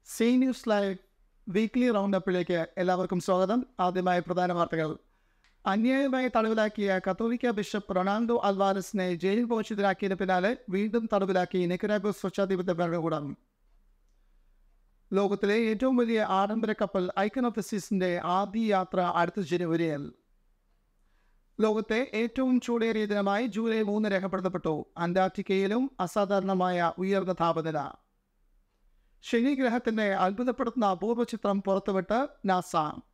C news live weekly round അപ്പിലേക്ക് എല്ലാവർക്കും സ്വാഗതം ആദ്യമായി പ്രധാന വാർത്തകൾ അന്യായമായി തടവിലാക്കിയ കത്തോലിക്ക ബിഷപ്പ് റൊണാൾഡോ അൽവാരസിനെ ജയിൽ മോചിതരാക്കിയതിന് പിന്നാലെ വീണ്ടും തടവിലാക്കി നിക്കരാഗോ സ്വച്ഛാധിപത്യ ഭരണകൂടം ലോകത്തിലെ ഏറ്റവും വലിയ ആഡംബര കപ്പൽ ഐക്കൺ ഓഫ് ദ സീസിന്റെ ആദ്യ യാത്ര അടുത്ത ജനുവരിയിൽ ലോകത്തെ ഏറ്റവും ചൂടേറിയ ദിനമായി ജൂലൈ മൂന്ന് രേഖപ്പെടുത്തപ്പെട്ടു അന്റാർട്ടിക്കയിലും അസാധാരണമായ ഉയർന്ന താപനില ശനി ഗ്രഹത്തിന്റെ അത്ഭുതപ്പെടുത്തുന്ന അപൂർവ ചിത്രം പുറത്തുവിട്ട് നാസ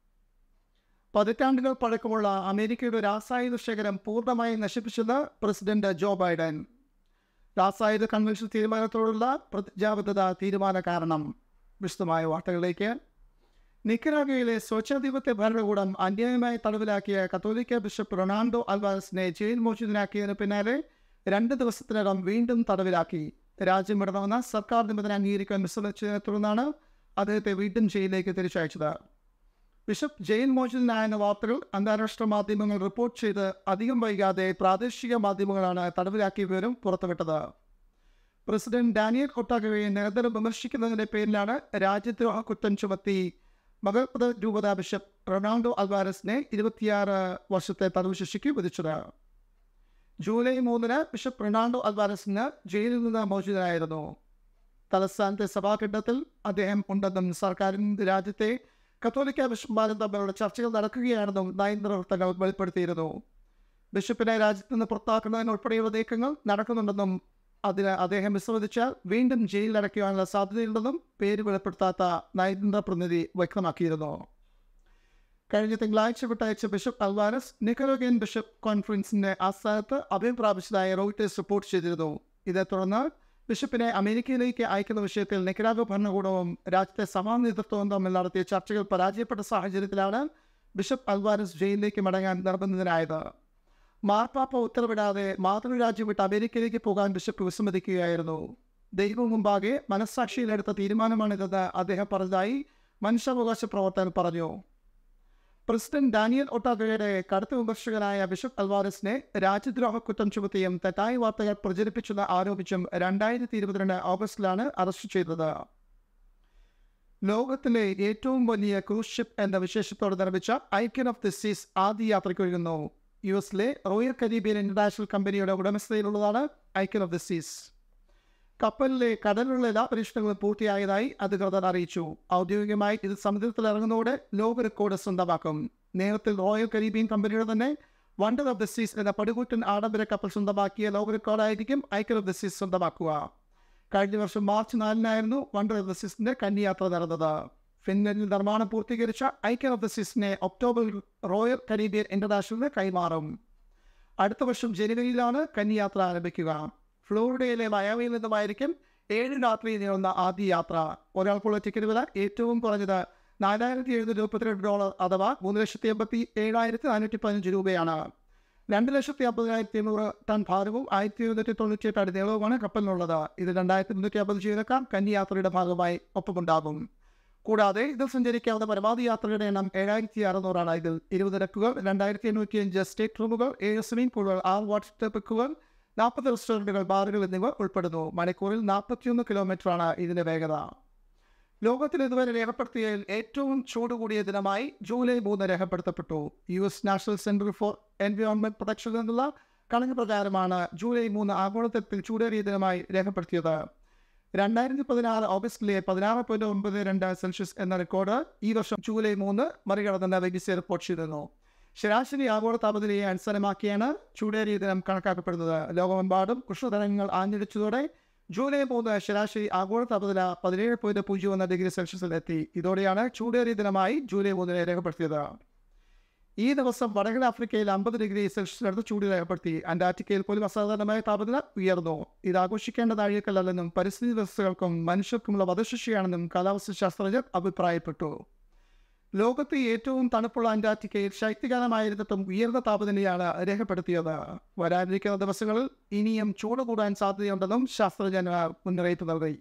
പതിറ്റാണ്ടുകൾ പഴക്കമുള്ള അമേരിക്കയുടെ രാസായുധ ശേഖരം പൂർണ്ണമായി നശിപ്പിച്ചത് പ്രസിഡന്റ് ജോ ബൈഡൻ രാസായുധ കൺവെൻഷൻ തീരുമാനത്തോടുള്ള പ്രതിജ്ഞാബദ്ധത തീരുമാന കാരണം വിശദമായ വാർത്തകളിലേക്ക് നിക്കരാഗയിലെ സ്വച്ഛാധിപത്യ ഭരണകൂടം അന്യായമായി തടവിലാക്കിയ കത്തോലിക്ക ബിഷപ്പ് റൊണാൾഡോ അൽവാസിനെ ജയിൽ മോചിതനാക്കിയതിന് പിന്നാലെ രണ്ട് ദിവസത്തിനകം വീണ്ടും തടവിലാക്കി രാജ്യം വിടണമെന്ന സർക്കാർ നിബന്ധന അംഗീകരിക്കാൻ വിസമ്മതിച്ചതിനെ തുടർന്നാണ് അദ്ദേഹത്തെ വീണ്ടും ജയിലിലേക്ക് തിരിച്ചയച്ചത് ബിഷപ്പ് ജയിൽ മോചിതനായെന്ന വാർത്തകൾ അന്താരാഷ്ട്ര മാധ്യമങ്ങൾ റിപ്പോർട്ട് ചെയ്ത് അധികം വൈകാതെ പ്രാദേശിക മാധ്യമങ്ങളാണ് തടവിലാക്കിയ വിവരം പുറത്തുവിട്ടത് പ്രസിഡന്റ് ഡാനിയൽ ഒട്ടാഗവയെ നിരന്തരം വിമർശിക്കുന്നതിന്റെ പേരിലാണ് രാജ്യദ്രോഹ കുറ്റം ചുമത്തി മകൾപദ രൂപത ബിഷപ്പ് റൊണാൾഡോ അൽവാരസിനെ ഇരുപത്തിയാറ് വർഷത്തെ തടവ് ശിക്ഷയ്ക്ക് വിധിച്ചത് ജൂലൈ മൂന്നിന് ബിഷപ്പ് റൊണാൾഡോ അൽവാരസിന് ജയിലിൽ നിന്ന് മോചിതനായിരുന്നു തലസ്ഥാനത്തെ സഭാകെട്ടിടത്തിൽ അദ്ദേഹം ഉണ്ടെന്നും സർക്കാരിന് രാജ്യത്തെ കത്തോലിക്ക ബിഷപ്പ്മാരും തമ്മിലുള്ള ചർച്ചകൾ നടക്കുകയാണെന്നും നയതന്ത്രവൃത്തങ്ങൾ വെളിപ്പെടുത്തിയിരുന്നു ബിഷപ്പിനെ രാജ്യത്ത് നിന്ന് പുറത്താക്കുന്നതിന് ഉൾപ്പെടെയുള്ള നീക്കങ്ങൾ നടക്കുന്നുണ്ടെന്നും അതിന് അദ്ദേഹം വിസമ്മതിച്ചാൽ വീണ്ടും ജയിലിലടയ്ക്കുവാനുള്ള സാധ്യതയുണ്ടെന്നും പേര് വെളിപ്പെടുത്താത്ത നയതന്ത്ര പ്രതിനിധി വ്യക്തമാക്കിയിരുന്നു കഴിഞ്ഞ തിങ്കളാഴ്ച വിട്ടയച്ച ബിഷപ്പ് അൽവാരസ് നിക്കലോഗിയൻ ബിഷപ്പ് കോൺഫറൻസിന്റെ ആസ്ഥാനത്ത് അഭയം പ്രാപിച്ചതായി റോയിട്ടേഴ്സ് റിപ്പോർട്ട് ചെയ്തിരുന്നു ഇതേ തുടർന്ന് ബിഷപ്പിനെ അമേരിക്കയിലേക്ക് അയക്കുന്ന വിഷയത്തിൽ നിക്കരാഗോ ഭരണകൂടവും രാജ്യത്തെ സമാന നേതൃത്വവും തമ്മിൽ നടത്തിയ ചർച്ചകൾ പരാജയപ്പെട്ട സാഹചര്യത്തിലാണ് ബിഷപ്പ് അൽവാരസ് ജയിലിലേക്ക് മടങ്ങാൻ നിർബന്ധിതനായത് മാർപ്പാപ്പ ഉത്തരവിടാതെ മാതൃരാജ്യം വിട്ട് അമേരിക്കയിലേക്ക് പോകാൻ ബിഷപ്പ് വിസമ്മതിക്കുകയായിരുന്നു ദൈവം മുമ്പാകെ മനസ്സാക്ഷിയിലെടുത്ത തീരുമാനമാണിതെന്ന് അദ്ദേഹം പറഞ്ഞതായി മനുഷ്യാവകാശ പ്രവർത്തകൻ പറഞ്ഞു പ്രസിഡന്റ് ഡാനിയൽ ഒട്ടാഗയുടെ കടുത്ത വിമർശകനായ ബിഷപ്പ് അൽവാരസിനെ രാജ്യദ്രോഹ കുറ്റം ചുമത്തിയും തെറ്റായ വാർത്തകൾ പ്രചരിപ്പിച്ചെന്ന് ആരോപിച്ചും രണ്ടായിരത്തി ഇരുപത്തിരണ്ട് ഓഗസ്റ്റിലാണ് അറസ്റ്റ് ചെയ്തത് ലോകത്തിലെ ഏറ്റവും വലിയ ക്രൂസ് ഷിപ്പ് എന്ന വിശേഷത്തോടെ നിർമ്മിച്ച ഐക്യൻ ഓഫ് ദി സീസ് ആദ്യ യാത്രയ്ക്കൊരുങ്ങുന്നു യു എസിലെ റോയൽ കരീബിയൻ ഇന്റർനാഷണൽ കമ്പനിയുടെ ഉടമസ്ഥതയിലുള്ളതാണ് ഐക്യൻ ഓഫ് ദി സീസ് കപ്പലിലെ കടലിലുള്ള എല്ലാ പരീക്ഷണങ്ങളും പൂർത്തിയായതായി അധികൃതർ അറിയിച്ചു ഔദ്യോഗികമായി ഇത് സമുദ്രത്തിൽ ഇറങ്ങുന്നതോടെ ലോക റെക്കോർഡ് സ്വന്തമാക്കും നേരത്തെ റോയൽ കരീബിയൻ കമ്പനിയുടെ തന്നെ വണ്ടർ ഓഫ് ദി സീസ് എന്ന പടുകൂറ്റൻ ആഡംബര കപ്പൽ സ്വന്തമാക്കിയ ലോക റെക്കോർഡായിരിക്കും ഐക്യൻ ഓഫ് ദി സീസ് സ്വന്തമാക്കുക കഴിഞ്ഞ വർഷം മാർച്ച് നാലിനായിരുന്നു വണ്ടർ ഓഫ് ദി സീസിന്റെ കന്യാത്ര നടന്നത് ഫിൻലൻഡിൽ നിർമ്മാണം പൂർത്തീകരിച്ച ഐക്യൻ ഓഫ് ദി സീസിനെ ഒക്ടോബറിൽ റോയൽ കരീബിയൻ ഇന്റർനാഷണലിന് കൈമാറും അടുത്ത വർഷം ജനുവരിയിലാണ് കന്യാത്ര ആരംഭിക്കുക ഫ്ലോറിഡയിലെ മയാമിയിൽ നിന്നുമായിരിക്കും ഏഴ് രാത്രി നീളുന്ന ആദ്യ യാത്ര ഒരാൾക്കുള്ള ടിക്കറ്റ് വില ഏറ്റവും കുറഞ്ഞത് നാലായിരത്തി എഴുന്നൂറ്റി മുപ്പത്തിരണ്ട് ഡോളർ അഥവാ മൂന്ന് ലക്ഷത്തി എൺപത്തി ഏഴായിരത്തി നാനൂറ്റി പതിനഞ്ച് രൂപയാണ് രണ്ട് ലക്ഷത്തി അമ്പതിനായിരത്തി എണ്ണൂറ് ടൺ ഭാരവും ആയിരത്തി എഴുന്നൂറ്റി തൊണ്ണൂറ്റി എട്ട് അടി നീളവുമാണ് കപ്പലിനുള്ളത് ഇത് രണ്ടായിരത്തി മുന്നൂറ്റി അമ്പത് ജീവനക്കാർ കന്യാത്രയുടെ ഭാഗമായി ഒപ്പമുണ്ടാകും കൂടാതെ ഇതിൽ സഞ്ചരിക്കാവുന്ന പരമാവധി യാത്രയുടെ എണ്ണം ഏഴായിരത്തി അറുന്നൂറാണ് ഇതിൽ ഇരുപത് ഡക്കുകൾ രണ്ടായിരത്തി എണ്ണൂറ്റി അഞ്ച് സ്റ്റേറ്റ് റൂമുകൾ ഏഴ് സ്വിമ്മിംഗ് പൂളുകൾ ആറ് വാട്ടർ ടെപ്പിക്കുകൾ നാൽപ്പത് റെസ്റ്റോറൻറ്റുകൾ ബാറുകൾ എന്നിവ ഉൾപ്പെടുന്നു മണിക്കൂറിൽ നാൽപ്പത്തിയൊന്ന് കിലോമീറ്ററാണ് ഇതിന്റെ വേഗത ലോകത്തിൽ ഇതുവരെ രേഖപ്പെടുത്തിയതിൽ ഏറ്റവും ചൂട് കൂടിയ ദിനമായി ജൂലൈ മൂന്ന് രേഖപ്പെടുത്തപ്പെട്ടു U S national center for environment protection എന്നുള്ള കണക്ക് പ്രകാരമാണ് ജൂലൈ മൂന്ന് ആഗോളതലത്തിൽ ചൂടേറിയ ദിനമായി രേഖപ്പെടുത്തിയത് രണ്ടായിരത്തി പതിനാറ് ഓഗസ്റ്റിലെ പതിനാറ് പോയിന്റ് ഒൻപത് രണ്ട് സെൽഷ്യസ് എന്ന റെക്കോർഡ് ഈ വർഷം ജൂലൈ മൂന്ന് മറികടന്നെന്ന് വെഗിസി റിപ്പോർട്ട് ചെയ്തിരുന്നു ശരാശരി ആഗോള താപനിലയെ അടിസ്ഥാനമാക്കിയാണ് ചൂടേറിയ ദിനം കണക്കാക്കപ്പെടുന്നത് ലോകമെമ്പാടും ഉഷ്ണതരംഗങ്ങൾ ആഞ്ഞടിച്ചതോടെ ജൂലൈ മൂന്ന് ശരാശരി ആഗോള താപനില പതിനേഴ് പോയിന്റ് പൂജ്യം ഒന്ന് ഡിഗ്രി സെൽഷ്യസിലെത്തി ഇതോടെയാണ് ചൂടേറിയ ദിനമായി ജൂലൈ മൂന്നിന് രേഖപ്പെടുത്തിയത് ഈ ദിവസം വടക്കൻ ആഫ്രിക്കയിൽ അമ്പത് ഡിഗ്രി സെൽഷ്യസിനടുത്ത് ചൂട് രേഖപ്പെടുത്തി അന്റാർട്ടിക്കയിൽ പോലും അസാധാരണമായ താപനില ഉയർന്നു ഇത് ആഘോഷിക്കേണ്ട താഴികക്കല്ലെന്നും പരിസ്ഥിതി വ്യവസ്ഥകൾക്കും മനുഷ്യർക്കുമുള്ള വധശിക്ഷയാണെന്നും കാലാവസ്ഥ ശാസ്ത്രജ്ഞർ അഭിപ്രായപ്പെട്ടു ലോകത്തെ ഏറ്റവും തണുപ്പുള്ള അന്റാർട്ടിക്കയിൽ ശൈത്യകാലമായിരുന്നിട്ടും ഉയർന്ന താപനിലയാണ് രേഖപ്പെടുത്തിയത് വരാനിരിക്കുന്ന ദിവസങ്ങളിൽ ഇനിയും ചൂട് കൂടാൻ സാധ്യതയുണ്ടെന്നും ശാസ്ത്രജ്ഞർ മുന്നറിയിപ്പ് നൽകി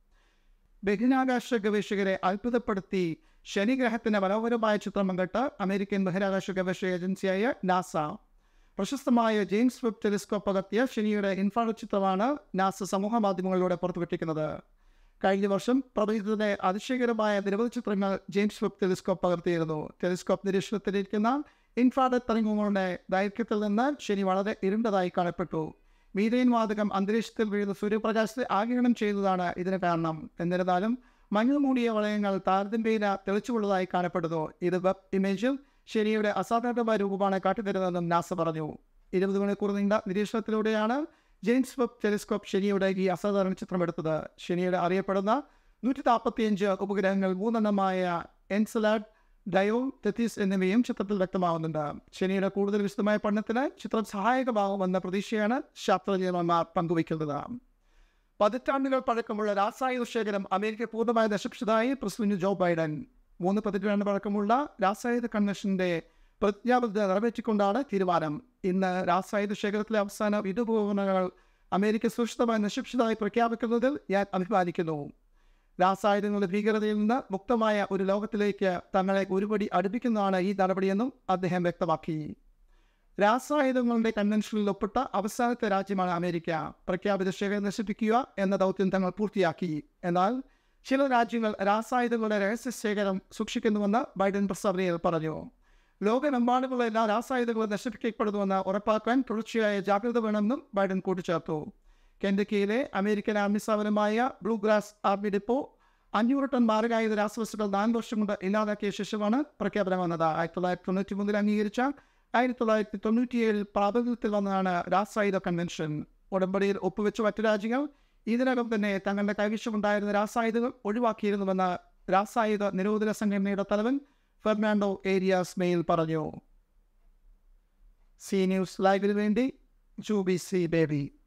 ബഹിരാകാശ ഗവേഷകരെ അത്ഭുതപ്പെടുത്തി ശനിഗ്രഹത്തിന്റെ മനോഹരമായ ചിത്രം പങ്കിട്ട് അമേരിക്കൻ ബഹിരാകാശ ഗവേഷക ഏജൻസിയായ നാസ പ്രശസ്തമായ ജെയിംസ് വെബ് ടെലിസ്കോപ്പ് പകർത്തിയ ശനിയുടെ ഇൻഫ്രാറെഡ് ചിത്രമാണ് നാസ സമൂഹ മാധ്യമങ്ങളിലൂടെ പുറത്തുവിട്ടിരിക്കുന്നത് കഴിഞ്ഞ വർഷം പ്രപഞ്ചത്തിന്റെ അതിശയകരമായ നിരവധി ചിത്രങ്ങൾ ജെയിംസ് വെബ് ടെലിസ്കോപ്പ് പകർത്തിയിരുന്നു ടെലിസ്കോപ്പ് നിരീക്ഷണത്തിലിരിക്കുന്ന ഇൻഫ്രാറെഡ് തരംഗങ്ങളുടെ ദൈർഘ്യത്തിൽ നിന്ന് ശനി വളരെ ഇരുണ്ടതായി കാണപ്പെട്ടു മീഥൈൻ വാതകം അന്തരീക്ഷത്തിൽ വീഴുന്ന സൂര്യപ്രകാശത്തെ ആഗിരണം ചെയ്യുന്നതാണ് ഇതിന് കാരണം എന്നിരുന്നാലും മഞ്ഞൾ മൂടിയ വളയങ്ങൾ താരതമ്യേന തെളിച്ചുള്ളതായി കാണപ്പെടുന്നു ഇത് വെബ് ഇമേജിൽ ശനിയുടെ അസാധാരണമായ രൂപമാണ് കാട്ടിത്തരുന്നതെന്നും നാസ പറഞ്ഞു ഇരുപത് മണിക്കൂർ നീണ്ട നിരീക്ഷണത്തിലൂടെയാണ് ജെയിംസ് വെബ് ടെലിസ്കോപ്പ് ശനിയുടെ ഈ അസാധാരണ ചിത്രമെടുത്തത് ശനിയുടെ അറിയപ്പെടുന്ന നൂറ്റി നാൽപ്പത്തിയഞ്ച് ഉപഗ്രഹങ്ങൾ മൂന്നെണ്ണമായ എൻസലാഡ് ഡയോ തെത്തീസ് എന്നിവയും ചിത്രത്തിൽ വ്യക്തമാവുന്നുണ്ട് ശനിയുടെ കൂടുതൽ വിശദമായ പഠനത്തിന് ചിത്രം സഹായകമാകുമെന്ന പ്രതീക്ഷയാണ് ശാസ്ത്രജ്ഞന്മാർ പങ്കുവയ്ക്കുന്നത് പതിറ്റാണ്ടുകൾ പഴക്കമുള്ള രാസായുധ ശേഖരം അമേരിക്ക പൂർണ്ണമായി നശിപ്പിച്ചതായി പ്രസിഡന്റ് ജോ ബൈഡൻ മൂന്ന് പതിറ്റാണ്ട് പഴക്കമുള്ള രാസായുധ കൺവെൻഷന്റെ പ്രതിജ്ഞാബദ്ധത നിറവേറ്റിക്കൊണ്ടാണ് തീരുമാനം ഇന്ന് രാസായുധ ശേഖരത്തിലെ അവസാന യുദ്ധോപകരണങ്ങൾ അമേരിക്ക സുരക്ഷിതമായി നശിപ്പിച്ചതായി പ്രഖ്യാപിക്കുന്നതിൽ ഞാൻ അഭിമാനിക്കുന്നു രാസായുധങ്ങളുടെ ഭീകരതയിൽ നിന്ന് മുക്തമായ ഒരു ലോകത്തിലേക്ക് തങ്ങളെ ഒരുപടി അടുപ്പിക്കുന്നതാണ് ഈ നടപടിയെന്നും അദ്ദേഹം വ്യക്തമാക്കി രാസായുധങ്ങളുടെ കൺവെൻഷനിൽ ഒപ്പിട്ട അവസാനത്തെ രാജ്യമാണ് അമേരിക്ക പ്രഖ്യാപിത ശേഖരം നശിപ്പിക്കുക എന്ന ദൗത്യം തങ്ങൾ പൂർത്തിയാക്കി എന്നാൽ ചില രാജ്യങ്ങൾ രാസായുധങ്ങളുടെ രഹസ്യ ശേഖരം സൂക്ഷിക്കുന്നുവെന്ന് ബൈഡൻ പ്രസ്താവനയിൽ പറഞ്ഞു ലോകമെമ്പാടുമുള്ള എല്ലാ രാസായുധങ്ങളും നശിപ്പിക്കപ്പെടുന്നുവെന്ന് ഉറപ്പാക്കാൻ തുടർച്ചയായ ജാഗ്രത വേണമെന്നും ബൈഡൻ കൂട്ടിച്ചേർത്തു കെൻഡക്കിയിലെ അമേരിക്കൻ ആർമി സ്ഥാപനമായ ബ്ലൂ ഗ്രാസ് ആർമി ഡിപ്പോ അഞ്ഞൂറ് ടൺ മാരകായുധ രാസവസ്തുക്കൾ നാല് വർഷം കൊണ്ട് ഇല്ലാതാക്കിയ ശേഷമാണ് പ്രഖ്യാപനം വന്നത് ആയിരത്തി തൊള്ളായിരത്തി തൊണ്ണൂറ്റി മൂന്നിൽ അംഗീകരിച്ച ആയിരത്തി തൊള്ളായിരത്തി തൊണ്ണൂറ്റിയേഴിൽ പ്രാബല്യത്തിൽ വന്നതാണ് രാസായുധ കൺവെൻഷൻ ഉടമ്പടിയിൽ ഒപ്പുവെച്ച മറ്റു രാജ്യങ്ങൾ ഇതിനകം തന്നെ തങ്ങളുടെ കൈവശമുണ്ടായിരുന്ന രാസായുധങ്ങൾ ഒഴിവാക്കിയിരുന്നുവെന്ന് രാസായുധ നിരോധന സംഘടനയുടെ തലവൻ ഫെർണാണ്ടോ ഏരിയാസ് മെയിൽ പറഞ്ഞു സി ന്യൂസ് ലൈവിന് വേണ്ടി ജൂബി സി ബേബി